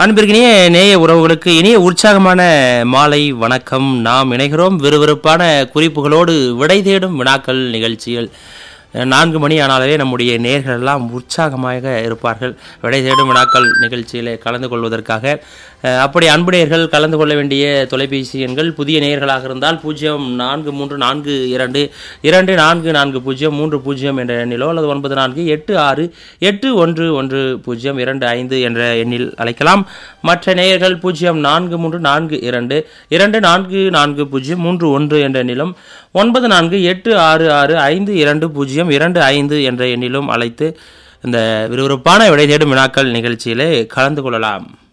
அன்பிற்கினிய நேய உறவுகளுக்கு இனிய உற்சாகமான மாலை வணக்கம் நாம் இணைகிறோம் விறுவிறுப்பான குறிப்புகளோடு விடை தேடும் வினாக்கள் நிகழ்ச்சிகள் நான்கு மணி ஆனாலே நம்முடைய நேர்கள் எல்லாம் உற்சாகமாக இருப்பார்கள் விடை தேடும் வினாக்கள் நிகழ்ச்சியில் கலந்து கொள்வதற்காக அஹ், அப்படி அன்பு நேயர்கள் கலந்து கொள்ள வேண்டிய தொலைபேசி எண்கள் புதிய நேயர்களாக இருந்தால் பூஜ்ஜியம் நான்கு மூன்று நான்கு இரண்டு இரண்டு நான்கு நான்கு பூஜ்ஜியம் மூன்று பூஜ்ஜியம் என்ற எண்ணிலோ அல்லது ஒன்பது நான்கு எட்டு ஆறு எட்டு ஒன்று ஒன்று பூஜ்ஜியம் இரண்டு ஐந்து என்ற எண்ணில் அழைக்கலாம் மற்ற நேயர்கள் பூஜ்ஜியம் நான்கு மூன்று நான்கு இரண்டு இரண்டு நான்கு நான்கு பூஜ்ஜியம் மூன்று ஒன்று என்ற எண்ணிலும் ஒன்பது நான்கு எட்டு ஆறு ஆறு ஐந்து இரண்டு பூஜ்ஜியம் இரண்டு ஐந்து என்ற எண்ணிலும் அழைத்து இந்த விறுவிறுப்பான விடை தேடும் வினாக்கள் நிகழ்ச்சியிலே கலந்து கொள்ளலாம்